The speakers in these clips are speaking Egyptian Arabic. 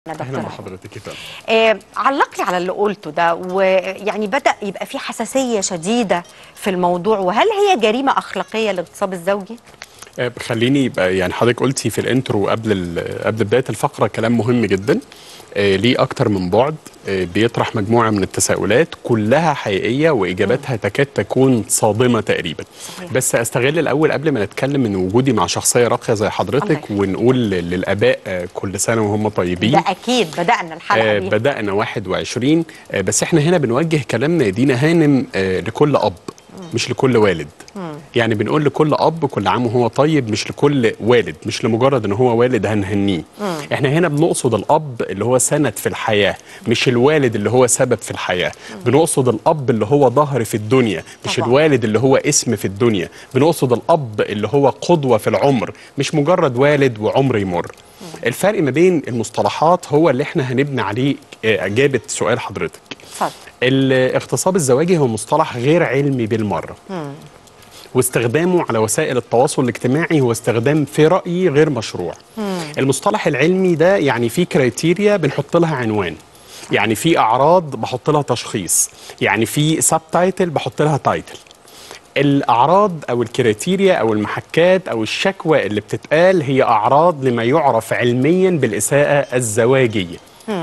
يا اهلا دكتور بحضرتك يا فندم آه علق لي على اللي قلته ده ويعني بدأ يبقى في حساسية شديدة في الموضوع وهل هي جريمة أخلاقية الاغتصاب الزوجي؟ آه، خليني يبقى يعني حضرتك قلتي في الانترو قبل ال- قبل بدايه الفقره كلام مهم جدا آه، ليه اكتر من بعد آه، بيطرح مجموعه من التساؤلات كلها حقيقيه واجاباتها تكاد تكون صادمه تقريبا صحيح. بس استغل الاول قبل ما نتكلم من وجودي مع شخصيه راقيه زي حضرتك الله ونقول للاباء آه، كل سنه وهم طيبين ده أكيد بدأنا الحلقة آه بيها بدأنا 21 آه بس احنا هنا بنوجه كلامنا يا دينا هانم آه لكل أب مش لكل والد يعني بنقول لكل أب كل عام وهو طيب مش لكل والد مش لمجرد ان هو والد هنهنيه احنا هنا بنقصد الأب اللي هو سند في الحياة مش الوالد اللي هو سبب في الحياة بنقصد الأب اللي هو ظهر في الدنيا مش طبعاً. الوالد اللي هو اسم في الدنيا بنقصد الأب اللي هو قدوة في العمر مش مجرد والد وعمر يمر الفرق ما بين المصطلحات هو اللي احنا هنبني عليه آه، إجابة سؤال حضرتك اتفضل الاغتصاب الزواجي هو مصطلح غير علمي بالمرة واستخدامه على وسائل التواصل الاجتماعي هو استخدام في رأيي غير مشروع المصطلح العلمي ده يعني فيه كريتيريا بنحط لها عنوان يعني في أعراض بحط لها تشخيص يعني في سب تايتل بحط لها تايتل الأعراض أو الكريتيريا أو المحكات أو الشكوى اللي بتتقال هي أعراض لما يعرف علميا بالإساءة الزواجية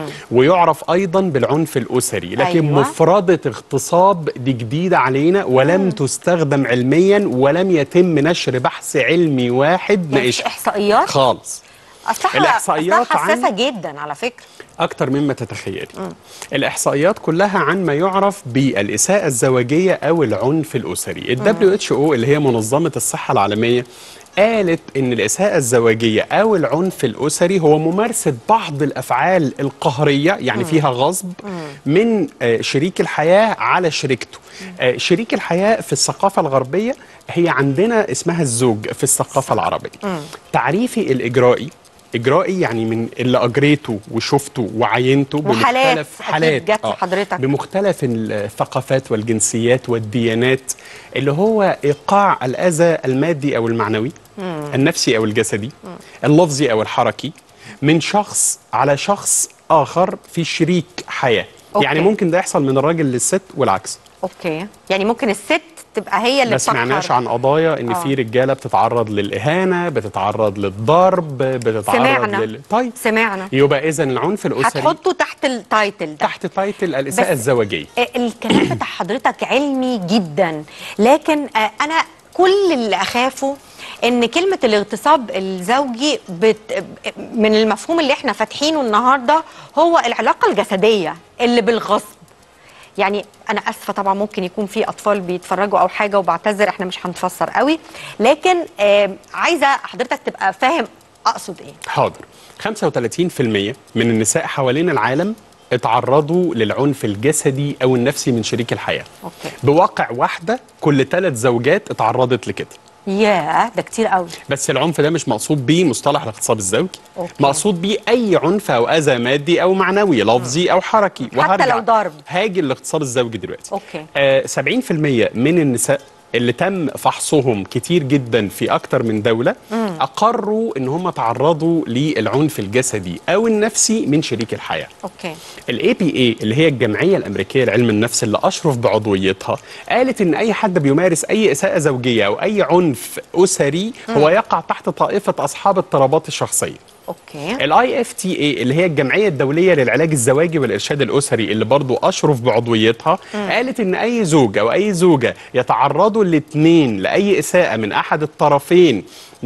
ويعرف أيضا بالعنف الأسري لكن أيوة. أيوة. مفردة اغتصاب دي جديدة علينا ولم تستخدم علميا ولم يتم نشر بحث علمي واحد يعني ناقشها إحصائيات خالص أصلها الإحصائيات أصلها عن- حساسة جدا على فكرة أكتر مما تتخيلي الإحصائيات كلها عن ما يعرف بالإساءة الزواجية أو العنف الأسري ال WHO اللي هي منظمة الصحة العالمية قالت إن الإساءة الزواجية أو العنف الأسري هو ممارسة بعض الأفعال القهرية يعني فيها غصب من آه، شريك الحياة على شريكته آه، شريك الحياة في الثقافة الغربية هي عندنا اسمها الزوج في الثقافة العربية تعريفي الإجرائي إجرائي يعني من اللي أجريته وشفته وعينته وحالات بمختلف أكيد حالات جت آه، لحضرتك. بمختلف الثقافات والجنسيات والديانات اللي هو إيقاع الأذى المادي أو المعنوي النفسي أو الجسدي اللفظي أو الحركي من شخص على شخص آخر في شريك حياة أوكي. يعني ممكن ده يحصل من الراجل للست والعكس أوكي يعني ممكن الست تبقى هي اللي ما سمعناش بتقهر. عن قضايا ان آه. في رجاله بتتعرض للاهانه بتتعرض للضرب بتتعرض سمعنا لل... طيب سمعنا يبقى اذا العنف الاسري هتحطه تحت التايتل ده تحت تايتل الاساءه بس- الزواجيه آه، الكلام بتاع حضرتك علمي جدا لكن آه، انا كل اللي اخافه ان كلمه الاغتصاب الزوجي بت... من المفهوم اللي احنا فاتحينه النهارده هو العلاقه الجسديه اللي بالغصب يعني انا اسفه طبعا ممكن يكون في اطفال بيتفرجوا او حاجه وبعتذر احنا مش هنفسر قوي لكن آه، عايزه حضرتك تبقى فاهم اقصد ايه حاضر 35% من النساء حوالين العالم اتعرضوا للعنف الجسدي او النفسي من شريك الحياه اوكي بواقع واحده كل ثلاث زوجات اتعرضت لكده ياه ده كتير قوي بس العنف ده مش مقصود بيه مصطلح الاغتصاب الزوجي أوكي. مقصود بيه اي عنف او اذى مادي او معنوي لفظي او حركي وهرجع لو ضرب. هاجي الاغتصاب الزوجي دلوقتي أوكي. آه 70% من النساء اللي تم فحصهم كتير جدا في اكتر من دوله اقروا ان هم تعرضوا للعنف الجسدي او النفسي من شريك الحياه اوكي الاي بي اي اللي هي الجمعيه الامريكيه لعلم النفس اللي اشرف بعضويتها قالت ان اي حد بيمارس اي اساءه زوجيه او اي عنف اسري هو يقع تحت طائفه اصحاب اضطرابات الشخصيه اوكي الاي اف تي اي اللي هي الجمعيه الدوليه للعلاج الزواجي والارشاد الاسري اللي برضو اشرف بعضويتها قالت ان اي زوج او اي زوجه يتعرضوا الاثنين لاي اساءه من احد الطرفين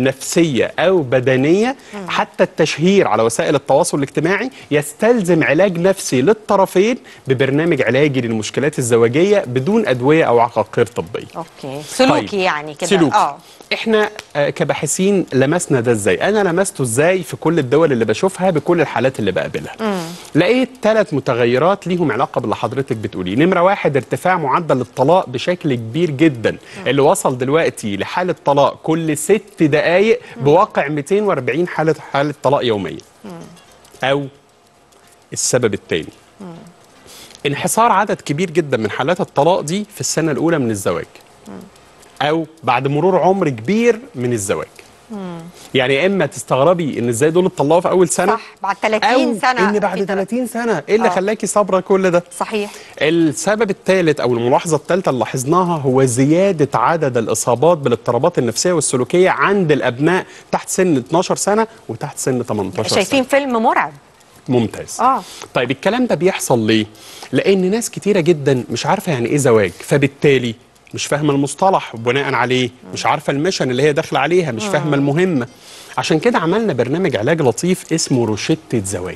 نفسيه او بدنيه حتى التشهير على وسائل التواصل الاجتماعي يستلزم علاج نفسي للطرفين ببرنامج علاجي للمشكلات الزواجيه بدون ادويه او عقاقير طبيه اوكي سلوكي طيب. يعني كده سلوكي اه احنا آه، كباحثين لمسنا ده ازاي انا لمسته ازاي في كل الدول اللي بشوفها بكل الحالات اللي بقابلها لقيت ثلاث متغيرات ليهم علاقه باللي حضرتك بتقوليه نمره واحد ارتفاع معدل الطلاق بشكل كبير جدا اللي وصل دلوقتي لحاله طلاق كل ست دقائق بواقع 240 حاله حاله طلاق يوميا او السبب الثاني انحصار عدد كبير جدا من حالات الطلاق دي في السنه الاولى من الزواج او بعد مرور عمر كبير من الزواج يعني يا اما تستغربي ان ازاي دول اتطلقوا في اول سنه صح بعد 30 أو سنه ان بعد في تلات- 30 سنه ايه اللي آه. خلاكي صابره كل ده صحيح السبب الثالث او الملاحظه الثالثه اللي لاحظناها هو زياده عدد الاصابات بالاضطرابات النفسيه والسلوكيه عند الابناء تحت سن 12 سنه وتحت سن 18 سنه شايفين فيلم مرعب ممتاز آه. طيب الكلام ده بيحصل ليه لان ناس كتيره جدا مش عارفه يعني ايه زواج فبالتالي مش فاهمه المصطلح وبناء عليه مش عارفه الميشن اللي هي داخله عليها مش فاهمه المهمه عشان كده عملنا برنامج علاج لطيف اسمه روشتة زواج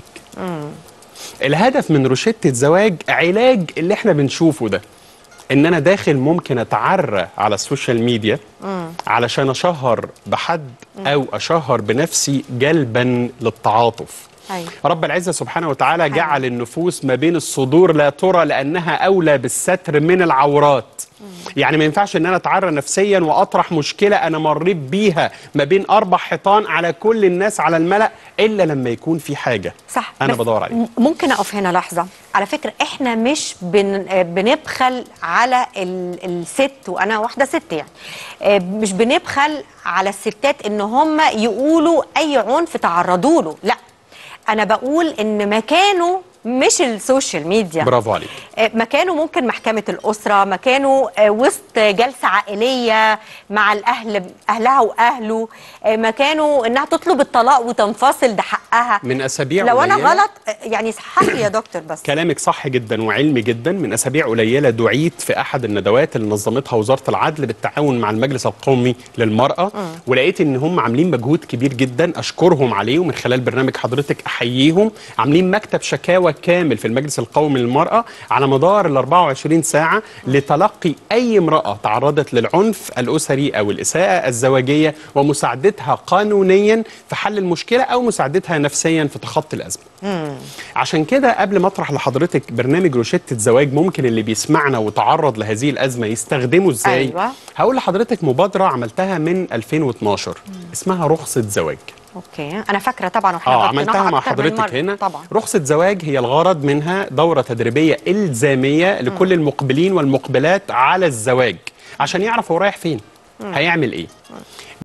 الهدف من روشتة زواج علاج اللي احنا بنشوفه ده ان انا داخل ممكن اتعرى على السوشيال ميديا علشان اشهر بحد او اشهر بنفسي جلبا للتعاطف أيوة. رب العزة سبحانه وتعالى جعل النفوس ما بين الصدور لا ترى لأنها أولى بالستر من العورات يعني ما ينفعش ان انا اتعرى نفسيا واطرح مشكله انا مريت بيها ما بين اربع حيطان على كل الناس على الملا الا لما يكون في حاجه صح انا بس بدور عليها م- ممكن اقف هنا لحظه على فكره احنا مش بن آه، بنبخل على ال- الست وانا واحده ست يعني آه، مش بنبخل على الستات ان هم يقولوا اي عنف تعرضوا له لا انا بقول ان مكانه مش السوشيال ميديا برافو عليك آه، مكانه ممكن محكمة الأسرة مكانه آه، وسط جلسة عائلية مع الأهل أهلها وأهله آه، مكانه إنها تطلب الطلاق وتنفصل ده حقها من اسابيع لو أنا قليلة- غلط آه، يعني صحح لي يا دكتور بس كلامك صح جدا وعلمي جدا من اسابيع قليله دعيت في احد الندوات اللي نظمتها وزاره العدل بالتعاون مع المجلس القومي للمراه ولقيت ان هم عاملين مجهود كبير جدا اشكرهم عليه ومن خلال برنامج حضرتك احييهم عاملين مكتب شكاوى كامل في المجلس القومي للمراه على مدار ال 24 ساعه لتلقي اي امراه تعرضت للعنف الاسري او الاساءه الزواجيه ومساعدتها قانونيا في حل المشكله او مساعدتها نفسيا في تخطي الازمه عشان كده قبل ما اطرح لحضرتك برنامج روشتة زواج ممكن اللي بيسمعنا وتعرض لهذه الازمه يستخدمه ازاي أيوة. هقول لحضرتك مبادره عملتها من 2012 اسمها رخصه زواج أوكي أنا فاكرة طبعا وإحنا اه غطيناها عملتها مع أكتر من حضرتك مرة. هنا طبعا رخصة زواج هي الغرض منها دورة تدريبية إلزامية لكل المقبلين والمقبلات على الزواج عشان يعرف هو رايح فين هيعمل ايه